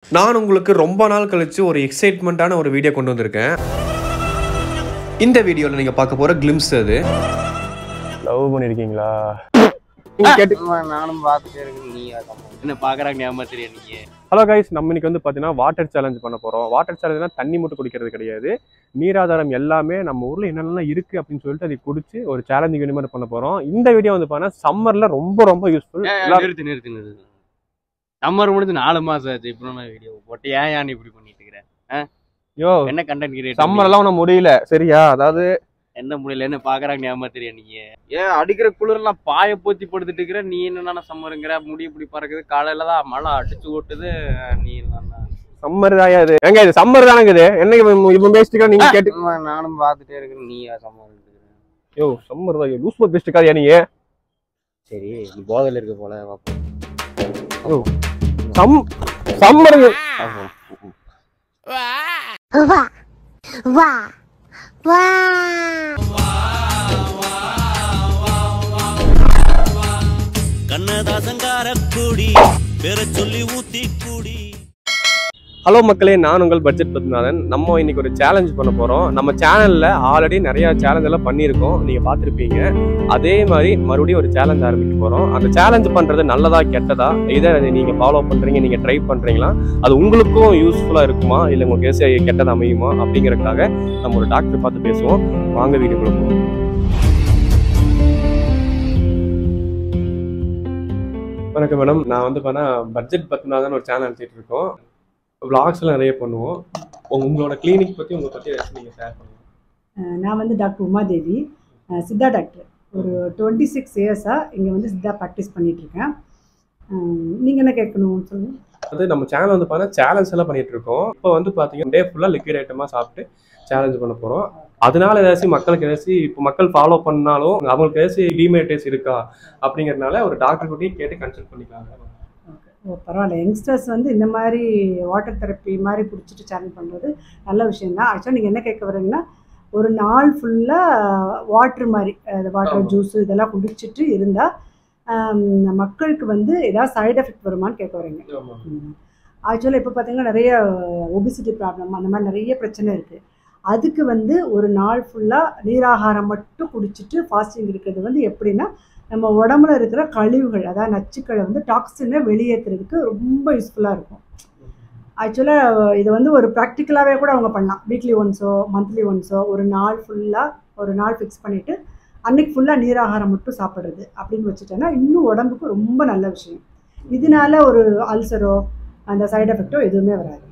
நான் உங்களுக்கு ரொம்ப நாள் கழிச்சு ஒரு எக்ஸைட்மெண்ட்டான ஒரு வீடியோ கொண்டு வந்திருக்கேன் இந்த வீடியோவில் நீங்கள் பார்க்க போகிற கிளிம்ஸ் அது லவ் பண்ணிருக்கீங்களா நீங்க கேட்டு ஆமா, நானும் பார்த்துட்டே இருக்கேன் நீ என்ன பாக்குறாங்க ஏமாத்துறியா நீங்க ஹலோ கைஸ் நம்ம இன்னைக்கு வந்து பார்த்தீங்கன்னா வாட்டர் சேலஞ்ச் பண்ண போகிறோம் வாட்டர் சேலஞ்ச்னா தண்ணி மட்டும் குடிக்கிறது கிடையாது நீராதாரம் எல்லாமே நம்ம ஊரில் என்னென்னலாம் இருக்குது அப்படின்னு சொல்லிட்டு அதை குடிச்சு ஒரு சேலஞ்சிங் இந்த மாதிரி பண்ண போகிறோம் இந்த வீடியோ வந்து பார்த்தீங்கன்னா சம்மரில் ரொம்ப ரொம்ப யூஸ்ஃபுல் எல்லாரும் நிறுத்து நிறுத்து நிறுத்து சம்மர் முடிஞ்சு நாலு மாசம் ஆச்சு இப்போ நான் வீடியோ போட்டு ஏன் ஏன் இப்படி பண்ணிட்டு இருக்கிறேன் யோ என்ன கண்டென்ட் கிரியேட் சம்மர்லாம் ஒன்றும் முடியல சரியா அதாவது என்ன முடியல என்ன பாக்குறாங்க ஏமாத்துறியா நீங்க ஏன் அடிக்கிற குளிர்லாம் பாய போத்தி படுத்துட்டு இருக்கிற நீ என்னன்னா சம்மருங்கிற முடி இப்படி பறக்குது காலையில தான் மழை அடிச்சு ஓட்டுது நீ என்னன்னா சம்மர் தாயா இது எங்க இது சம்மர் தானங்க இது என்ன இவன் இவன் பேசிட்டு நீங்க கேட்டு ஆமா, நானும் பார்த்துட்டே இருக்கேன் நீ சம்மர் யோ சம்மர் தான் லூஸ் பத் பேசிட்டு நீ சரி நீ போதையில இருக்க போல வா. சம் சம்மர் வா வா வா கண்ணதாசங்கார கூடி பெற சொல்லி ஊத்தி கூடி ஹலோ மக்களே நான் உங்கள் பட்ஜெட் பத்மநாதன் நம்ம இன்னைக்கு ஒரு சேலஞ்ச் பண்ண போறோம் நம்ம சேனல்ல ஆல்ரெடி நிறைய சேலஞ்ச் எல்லாம் பண்ணியிருக்கோம் நீங்க பார்த்துருப்பீங்க அதே மாதிரி மறுபடியும் ஒரு சேலஞ்ச் ஆரம்பிக்க போறோம் அந்த சேலஞ்ச் பண்றது நல்லதா கெட்டதா இதை நீங்க ஃபாலோ பண்றீங்க நீங்க ட்ரை பண்றீங்களா அது உங்களுக்கும் யூஸ்ஃபுல்லா இருக்குமா இல்ல உங்க கேஸ் கெட்டது அமையுமா அப்படிங்கறதுக்காக நம்ம ஒரு டாக்டர் பார்த்து பேசுவோம் வாங்க வீடியோக்குள்ள போவோம் வணக்கம் மேடம் நான் வந்து பண்ணா பட்ஜெட் பத்மநாதன் ஒரு சேனல் நடத்திட்டு இருக்கோம் விளாக்ஸ்லாம் நிறைய பண்ணுவோம் உங்க- உங்களோட கிளினிக் பத்தி உங்களை பத்தி ஏதாச்சும் நீங்க ஷேர் பண்ணுங்க அஹ் நான் வந்து டாக்டர் உமாதேவி அஹ் சித்தா டாக்டர் ஒரு டுவெண்ட்டி சிக்ஸ் இயர்ஸாக இங்கே வந்து சித்தா ப்ராக்டிஸ் பண்ணிகிட்ருக்கேன் நீங்கள் என்ன கேட்கணும் சொல்லுங்கள் அது நம்ம சேனல் வந்து பார்த்தா சேலஞ்ச் எல்லாம் பண்ணிட்டு இருக்கோம் இப்போ வந்து பாத்தீங்கன்னா டே ஃபுல்லா லிக்விட் ஐட்டமா சாப்பிட்டு சேலஞ்ச் பண்ண போறோம் அதனால ஏதாச்சும் மக்களுக்கு ஏதாச்சும் இப்போ மக்கள் ஃபாலோ பண்ணாலும் அவங்களுக்கு ஏதாச்சும் டிமேட்டேஸ் இருக்கா அப்படிங்கறதுனால ஒரு டாக்டர் கிட்டயும் கேட்டு கன்சல்ட் பண்ணிக்கலாம் ஓ பரவாயில்ல யங்ஸ்டர்ஸ் வந்து இந்த மாதிரி வாட்டர் தெரப்பி மாதிரி பிடிச்சிட்டு சேனல் பண்ணுறது நல்ல விஷயம்தான் ஆக்சுவலாக நீங்கள் என்ன கேட்க வரீங்கன்னா ஒரு நாள் ஃபுல்லாக வாட்ரு மாதிரி வாட்டர் ஆமா. ஜூஸ் இதெல்லாம் குடிச்சிட்டு இருந்தால் மக்களுக்கு வந்து ஏதாவது சைடு எஃபெக்ட் வருமான்னு கேட்க வரீங்க ஆக்சுவலாக இப்போ பார்த்தீங்கன்னா நிறைய ஒபிசிட்டி ப்ராப்ளம் அந்த மாதிரி நிறைய பிரச்சனை இருக்குது அதுக்கு வந்து ஒரு நாள் ஃபுல்லாக நீராகாரம் மட்டும் குடிச்சிட்டு ஃபாஸ்டிங் இருக்கிறது வந்து எப்படின்னா நம்ம உடம்புல இருக்கிற கழிவுகள் அதாவது நச்சுக்களை வந்து டாக்ஸினை வெளியேற்றுறதுக்கு ரொம்ப யூஸ்ஃபுல்லாக இருக்கும் ஆக்சுவலாக இது வந்து ஒரு ப்ராக்டிக்கலாகவே கூட அவங்க பண்ணலாம் வீக்லி ஒன்ஸோ மந்த்லி ஒன்ஸோ ஒரு நாள் ஃபுல்லாக ஒரு நாள் ஃபிக்ஸ் பண்ணிவிட்டு அன்னைக்கு ஃபுல்லாக நீராகாரம் மட்டும் சாப்பிட்றது அப்படின்னு வச்சுட்டோன்னா இன்னும் உடம்புக்கு ரொம்ப நல்ல விஷயம் இதனால ஒரு அல்சரோ அந்த சைடு எஃபெக்டோ எதுவுமே வராது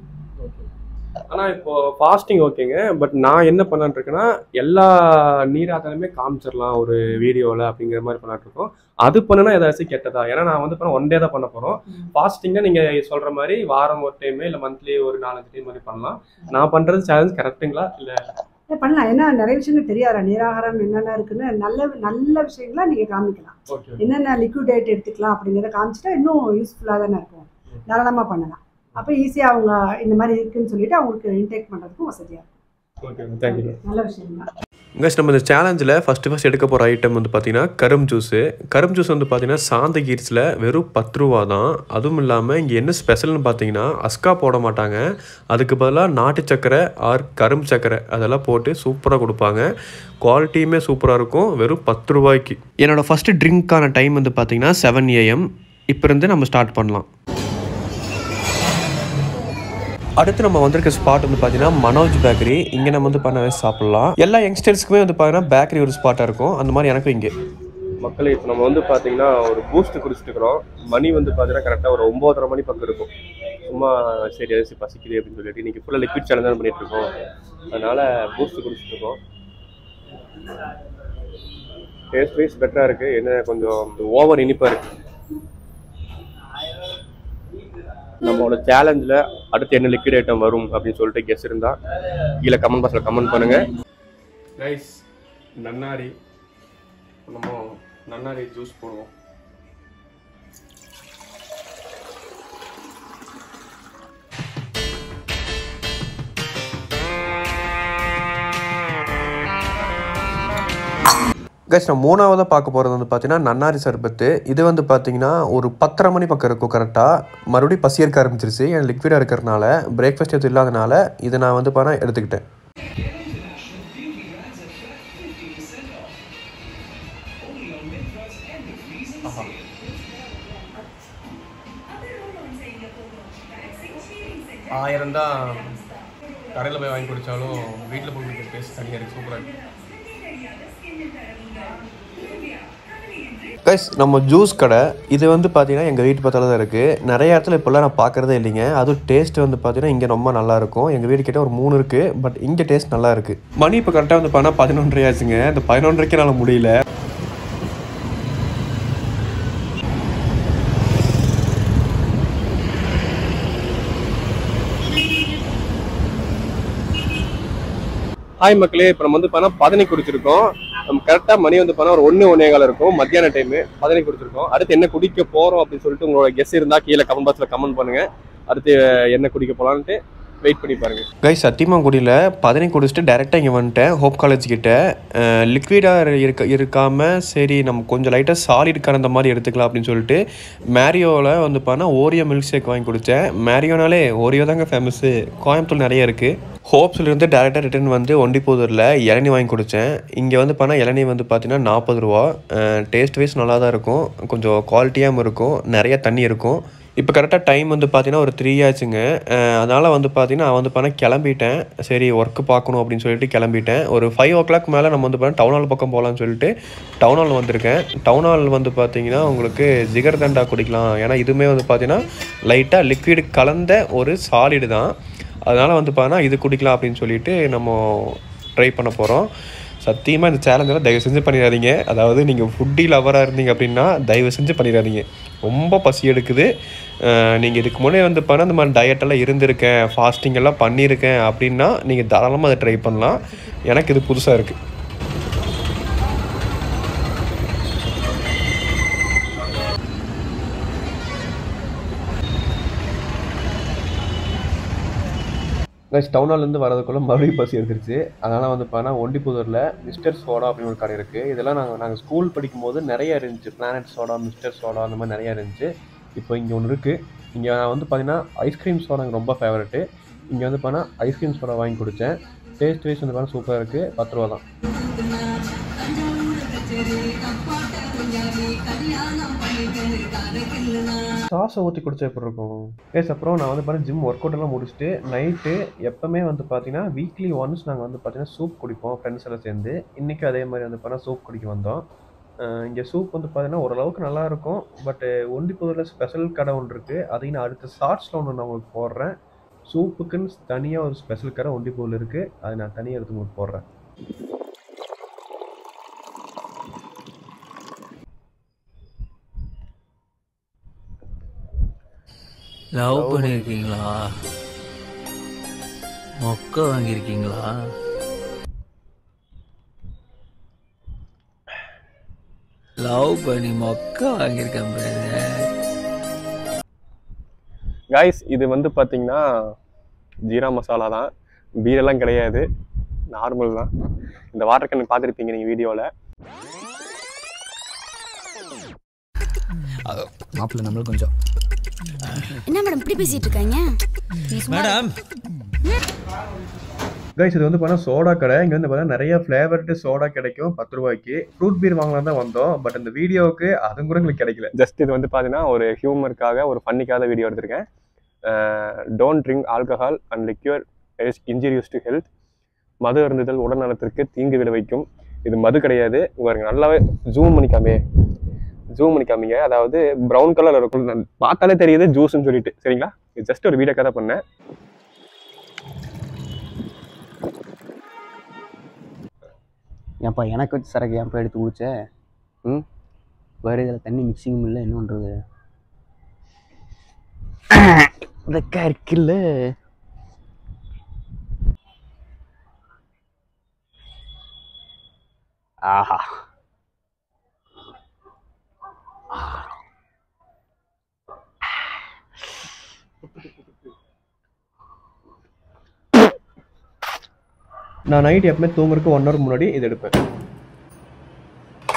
ஆனா இப்போ ஃபாஸ்டிங் ஓகேங்க பட் நான் என்ன பண்ணலான்னு இருக்கேன்னா எல்லா நீராதாரமே காமிச்சிடலாம் ஒரு வீடியோல அப்படிங்கிற மாதிரி பண்ணலாட்டு இருக்கோம் அது பண்ணுனா ஏதாச்சும் கெட்டதா ஏன்னா நான் வந்து இப்போ ஒன் டே தான் பண்ண போறோம் ஃபாஸ்டிங்னா நீங்க சொல்ற மாதிரி வாரம் ஒரு டைம் இல்ல மந்த்லி ஒரு நாலஞ்சு டைம் மாதிரி பண்ணலாம் நான் பண்றது சேலஞ்ச் கரெக்ட்டுங்களா இல்ல ஏ, பண்ணலாம் ஏன்னா நிறைய விஷயங்கள் தெரியாதா நீராகாரம் என்னென்ன இருக்குன்னு நல்ல நல்ல விஷயங்களா நீங்கள் காமிக்கலாம் ஓகே என்னென்ன லிக்விட் டயட் எடுத்துக்கலாம் அப்படிங்கிறத காமிச்சிட்டா இன்னும் யூஸ்ஃபுல்லாக தானே இருக்கும் தாராளமாக பண்ணலாம் அப்போ ஈஸியாக அவங்க இந்த மாதிரி இருக்குன்னு சொல்லிட்டு அவங்களுக்கு இன்டேக் பண்ணுறதுக்கும் வசதியாக இருக்கும் ஓகே தேங்க்யூ நல்ல விஷயம் தான் கஸ் நம்ம இந்த சேலஞ்சில் ஃபஸ்ட்டு ஃபஸ்ட் எடுக்க போகிற ஐட்டம் வந்து பார்த்தீங்கன்னா கரும் ஜூஸு கரும் ஜூஸ் வந்து பார்த்தீங்கன்னா சாந்த கீட்ஸில் வெறும் பத்து ரூபா தான் அதுவும் இல்லாமல் இங்கே என்ன ஸ்பெஷல்னு பார்த்தீங்கன்னா அஸ்கா போட மாட்டாங்க அதுக்கு பதிலாக நாட்டு சக்கரை ஆர் கரும்பு சக்கரை அதெல்லாம் போட்டு சூப்பராக கொடுப்பாங்க குவாலிட்டியுமே சூப்பராக இருக்கும் வெறும் பத்து ரூபாய்க்கு என்னோட ஃபஸ்ட்டு ட்ரிங்க்கான டைம் வந்து பார்த்தீங்கன்னா செவன் ஏஎம் இப்போ இருந்து நம்ம ஸ்டார்ட் பண்ணலாம் அடுத்து நம்ம வந்திருக்க ஸ்பாட் வந்து பார்த்தீங்கன்னா மனோஜ் பேக்கரி இங்கே நம்ம வந்து பண்ணவே சாப்பிடலாம் எல்லா யங்ஸ்டர்ஸ்க்குமே வந்து பார்த்தீங்கன்னா பேக்கரி ஒரு ஸ்பாட்டாக இருக்கும் அந்த மாதிரி எனக்கும் இங்கே மக்களே இப்போ நம்ம வந்து பார்த்தீங்கன்னா ஒரு பூஸ்ட் குடிச்சிட்டு இருக்கிறோம் மணி வந்து பார்த்தீங்கன்னா கரெக்டாக ஒரு ஒம்போதரை மணி பக்கம் இருக்கும் சும்மா சரி ஏதாச்சும் பசிக்குது அப்படின்னு சொல்லிட்டு இன்னைக்கு ஃபுல்லாக லிக்விட் சேலஞ்ச் தான் பண்ணிட்டு இருக்கோம் அதனால பூஸ்ட் குடிச்சிட்டு இருக்கோம் டேஸ்ட் வைஸ் பெட்டராக இருக்குது என்ன கொஞ்சம் ஓவர் இனிப்பாக இருக்கு நம்மளோட சேலஞ்சில் அடுத்து என்ன லிக்விட் ஐட்டம் வரும் அப்படின்னு சொல்லிட்டு கெஸ் இருந்தால் கீழே கமெண்ட் பாக்ஸில் கமெண்ட் பண்ணுங்கள் ரைஸ் நன்னாரி நம்ம நன்னாரி ஜூஸ் போடுவோம் கைஸ் நான் மூணாவதாக பார்க்க போகிறது வந்து பார்த்தீங்கன்னா நன்னாரி சர்பத்து இது வந்து பார்த்தீங்கன்னா ஒரு பத்தரை மணி பக்கம் இருக்கும் கரெக்டாக மறுபடியும் பசி இருக்க ஆரம்பிச்சிருச்சு என் லிக்விடாக இருக்கிறனால பிரேக்ஃபாஸ்ட் எதுவும் இல்லாதனால இதை நான் வந்து பார்த்தா எடுத்துக்கிட்டேன் ஆயிரம் தான் கடையில் போய் வாங்கி குடித்தாலும் வீட்டில் போய் குடிக்கிற டேஸ்ட் தனியாக இருக்குது சூப்பராக இருக்குது கைஸ் நம்ம ஜூஸ் கடை இது வந்து பார்த்தீங்கன்னா எங்கள் வீட்டு பக்கத்தில் தான் இருக்குது நிறைய இடத்துல இப்போல்லாம் நான் பார்க்குறதே இல்லைங்க அதுவும் டேஸ்ட் வந்து பார்த்தீங்கன்னா இங்கே ரொம்ப நல்லா இருக்கும் எங்கள் வீடு கிட்ட ஒரு மூணு இருக்குது பட் இங்கே டேஸ்ட் நல்லா இருக்குது மணி இப்போ கரெக்டாக வந்து பார்த்தா பதினொன்றரை ஆச்சுங்க இந்த பதினொன்றரைக்கு என்னால் முடியல ஹாய் மக்களே இப்போ நம்ம வந்து பார்த்தா பதினி குடிச்சிருக்கோம் நம்ம கரெக்டாக மணி வந்து பார்த்தா ஒரு ஒன்று ஒன்றே காலம் இருக்கும் மத்தியான டைமு பதினி குடிச்சிருக்கோம் அடுத்து என்ன குடிக்க போகிறோம் அப்படின்னு சொல்லிட்டு உங்களோட கெஸ் இருந்தால் கீழே கமெண்ட் பாக்ஸில் கமெண்ட் பண்ணுங்கள் அடுத்து என்ன குடிக்க போகலான்ட்டு வெயிட் பண்ணி பாருங்க கைஸ் சத்தியமாங்குடியில் பதினை குடிச்சிட்டு டேரெக்டாக இங்கே வந்துட்டேன் ஹோப் காலேஜ் கிட்ட லிக்விடாக இருக்க இருக்காமல் சரி நம்ம கொஞ்சம் லைட்டாக சாலிட் கலந்த மாதிரி எடுத்துக்கலாம் அப்படின்னு சொல்லிட்டு மேரியோவில் வந்து பார்த்தா ஓரியோ மில்க் ஷேக் வாங்கி குடித்தேன் மேரியோனாலே ஓரியோ தாங்க ஃபேமஸ்ஸு கோயம்புத்தூர் நிறைய இருக்குது ஹோப்ஸ்லேருந்து டேரெக்டாக ரிட்டர்ன் வந்து ஒண்டிப்பூதூரில் இளநீ வாங்கி குடித்தேன் இங்கே வந்து பார்த்தா இளநீ வந்து பார்த்தீங்கன்னா நாற்பது ரூபா டேஸ்ட் வைஸ் நல்லா தான் இருக்கும் கொஞ்சம் குவாலிட்டியாகவும் இருக்கும் நிறைய தண்ணி இருக்கும் இப்போ கரெக்டாக டைம் வந்து பார்த்தீங்கன்னா ஒரு த்ரீ ஆச்சுங்க அதனால் வந்து பார்த்தீங்கன்னா நான் வந்து பார்த்தா கிளம்பிட்டேன் சரி ஒர்க்கு பார்க்கணும் அப்படின்னு சொல்லிட்டு கிளம்பிட்டேன் ஒரு ஃபைவ் ஓ கிளாக் மேலே நம்ம வந்து பார்த்தா டவுன் ஹால் பக்கம் போகலான்னு சொல்லிட்டு டவுன் ஹால் வந்திருக்கேன் டவுன் ஹால் வந்து பார்த்தீங்கன்னா உங்களுக்கு ஜிகர் தண்டா குடிக்கலாம் ஏன்னா இதுவுமே வந்து பார்த்தீங்கன்னா லைட்டாக லிக்விட் கலந்த ஒரு சாலிடு தான் அதனால் வந்து பார்த்தா இது குடிக்கலாம் அப்படின்னு சொல்லிட்டு நம்ம ட்ரை பண்ண போகிறோம் சத்தியமாக இந்த சேலஞ்செல்லாம் தயவு செஞ்சு பண்ணிடாதீங்க அதாவது நீங்கள் ஃபுட்டி லவராக இருந்தீங்க அப்படின்னா தயவு செஞ்சு பண்ணிடாதீங்க ரொம்ப பசி எடுக்குது நீங்கள் இதுக்கு முன்னே வந்து பண்ண இந்த மாதிரி டயட்டெல்லாம் இருந்திருக்கேன் ஃபாஸ்டிங் எல்லாம் பண்ணியிருக்கேன் அப்படின்னா நீங்கள் தாராளமாக அதை ட்ரை பண்ணலாம் எனக்கு இது புதுசாக இருக்குது கைஸ் டவுனாலேருந்து வரதுக்குள்ளே மறுபடியும் பஸ் எடுத்துருச்சு அதனால் வந்து பார்த்தா ஒண்டிப்புதூரில் மிஸ்டர் சோடா அப்படின்னு ஒரு கடை இருக்குது இதெல்லாம் நாங்கள் நாங்கள் ஸ்கூல் படிக்கும்போது நிறைய இருந்துச்சு பிளானட் சோடா மிஸ்டர் சோடா அந்த மாதிரி நிறையா இருந்துச்சு இப்போ இங்கே ஒன்று இருக்குது இங்கே நான் வந்து பார்த்தீங்கன்னா ஐஸ்கிரீம் சோடா எனக்கு ரொம்ப ஃபேவரெட்டு இங்கே வந்து பார்த்தா ஐஸ்கிரீம் சோடா வாங்கி குடித்தேன் டேஸ்ட் வைஸ் வந்து பார்த்தா சூப்பராக இருக்குது பத்து ரூபா தான் சாஸை ஊற்றி குடிச்சா எப்படி இருக்கும் எஸ் அப்புறம் நான் வந்து பார்த்தீங்கன்னா ஜிம் ஒர்க் அவுட் எல்லாம் முடிச்சுட்டு நைட்டு எப்பவுமே வந்து பார்த்தீங்கன்னா வீக்லி ஒன்ஸ் நாங்கள் வந்து பார்த்தீங்கன்னா சூப் குடிப்போம் ஃப்ரெண்ட்ஸ் எல்லாம் சேர்ந்து இன்றைக்கும் அதே மாதிரி வந்து பார்த்தீங்கன்னா சூப் குடிக்க வந்தோம் இங்கே சூப் வந்து பார்த்தீங்கன்னா ஓரளவுக்கு நல்லா இருக்கும் பட்டு ஒண்டிப்புதூரில் ஸ்பெஷல் கடை ஒன்று இருக்குது அதையும் நான் அடுத்த ஷார்ட்ஸில் ஒன்று நான் உங்களுக்கு போடுறேன் சூப்புக்குன்னு தனியாக ஒரு ஸ்பெஷல் கடை ஒண்டிப்பூரில் இருக்குது அதை நான் தனியாக எடுத்து உங்களுக்கு போடுறேன் லவ் பண்ணிருக்கீங்களா மொக்க வாங்கியிருக்கீங்களா லவ் பண்ணி மொக்க வாங்கியிருக்கேன் brother. காய்ஸ் இது வந்து பார்த்தீங்கன்னா ஜீரா மசாலா தான் பீரெல்லாம் கிடையாது நார்மல் தான் இந்த வாட்டர் கேன் பார்த்துருப்பீங்க நீங்கள் வீடியோவில் மாப்பிள்ள நம்மளும் கொஞ்சம் என்ன மேடம் இப்படி பேசிட்டு இருக்காங்க மேடம் கைஸ் இது வந்து பார்த்தா சோடா கடை இங்கே வந்து பார்த்தா நிறைய ஃப்ளேவர்டு சோடா கிடைக்கும் பத்து ரூபாய்க்கு ஃப்ரூட் பீர் வாங்கலாம் தான் வந்தோம் பட் இந்த வீடியோவுக்கு அதுவும் கூட எங்களுக்கு கிடைக்கல ஜஸ்ட் இது வந்து பார்த்தீங்கன்னா ஒரு ஹியூமருக்காக ஒரு ஃபன்னிக்காக வீடியோ எடுத்திருக்கேன் don't drink alcohol and liquor is injurious to health மது அருந்துதல் உடல் நலத்திற்கு தீங்கு விளைவிக்கும் இது மது கிடையாது பாருங்க நல்லாவே ஜூம் பண்ணிக்காமே ஜூம் பண்ணிக்காமீங்க அதாவது ப்ரௌன் கலர் இருக்கும் நான் பார்த்தாலே தெரியுது ஜூஸ்ன்னு சொல்லிட்டு சரிங்களா இது ஜஸ்ட் ஒரு வீடியோ கதை பண்ணேன் ஏன்ப்பா எனக்கு வச்சு சரக்கு ஏன்ப்பா எடுத்து குடிச்ச ம் வேறு இதில் தண்ணி மிக்சிங்கும் இல்லை என்ன பண்ணுறது இதக்கா இருக்குல்ல ஆஹா நான் நைட் எப்பவுமே தூங்குறதுக்கு ஒன் ஹவர் முன்னாடி இது எடுப்பேன்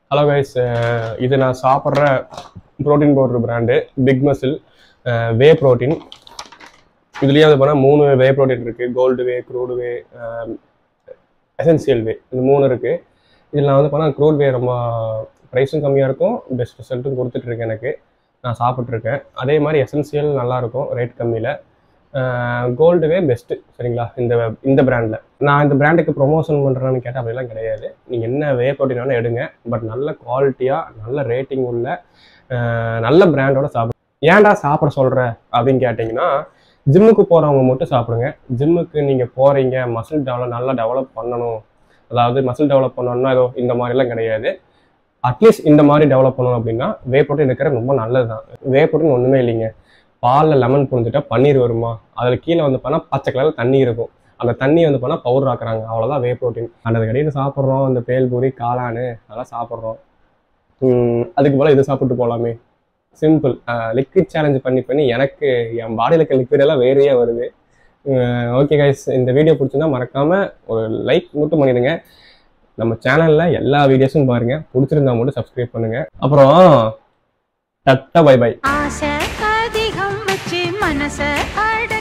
ஹலோ கைஸ் இது நான் சாப்பிட்ற protein powder brand big muscle whey protein இதுலேயே வந்து போனால் மூணு வே ப்ரோட்டீன் இருக்குது gold whey crude whey essential whey இந்த மூணு இருக்குது இதில் நான் வந்து போனால் க்ரூட் வே ரொம்ப ப்ரைஸும் கம்மியாக இருக்கும் பெஸ்ட் ரிசல்ட்டும் கொடுத்துட்ருக்கு எனக்கு நான் சாப்பிட்ருக்கேன் அதே மாதிரி எசென்சியல் நல்லாயிருக்கும் ரேட் கம்மியில் கோல்டு வே பெஸ்ட்டு சரிங்களா இந்த இந்த பிராண்டில் நான் இந்த பிராண்டுக்கு ப்ரொமோஷன் பண்ணுறேன்னு கேட்டால் அப்படிலாம் கிடையாது நீங்கள் என்ன வே ப்ரோட்டீன் வேணால் எடுங்க பட் நல்ல குவாலிட்டியாக நல்ல ரேட்டிங் உள்ள அஹ், நல்ல பிராண்டோட சாப்பிடு ஏன்டா சாப்பிட சொல்கிற அப்படின்னு கேட்டிங்கன்னா ஜிம்முக்கு போகிறவங்க மட்டும் சாப்பிடுங்க ஜிம்முக்கு நீங்கள் போகிறீங்க மசில் டெவலப் நல்லா டெவலப் பண்ணணும் அதாவது மசில் டெவலப் பண்ணணும்னா ஏதோ இந்த மாதிரிலாம் கிடையாது அட்லீஸ்ட் இந்த மாதிரி டெவலப் பண்ணணும் அப்படின்னா வே ப்ரோட்டீன் இருக்கிற ரொம்ப நல்லது தான் வே ப்ரோட்டீன் ஒன்றுமே இல்லைங்க பாலில் லெமன் புரிஞ்சுட்டா பன்னீர் வருமா அதில் கீழே வந்து பண்ணால் பச்சை கலரில் தண்ணி இருக்கும் அந்த தண்ணி வந்து பண்ணால் பவுடர் ஆக்குறாங்க அவ்வளோதான் வே ப்ரோட்டீன் அந்த கடையில் சாப்பிட்றோம் இந்த பேல்பூரி காளானு அதெல்லாம் சாப்பிட்றோம் உம், அதுக்கு போல் இது சாப்பிட்டு போகலாமே சிம்பிள் லிக்விட் சேலஞ்ச் பண்ணி பண்ணி எனக்கு என் பாடியில் இருக்க லிக்விட் எல்லாம் வேறையே வருது ஓகே கைஸ் இந்த வீடியோ பிடிச்சிருந்தா மறக்காமல் ஒரு லைக் மட்டும் பண்ணிடுங்க நம்ம சேனலில் எல்லா வீடியோஸும் பாருங்க பிடிச்சிருந்தா மட்டும் சப்ஸ்கிரைப் பண்ணுங்க அப்புறம் டட்டா பை பை ஆசை அதிகம் வச்சு மனச அடை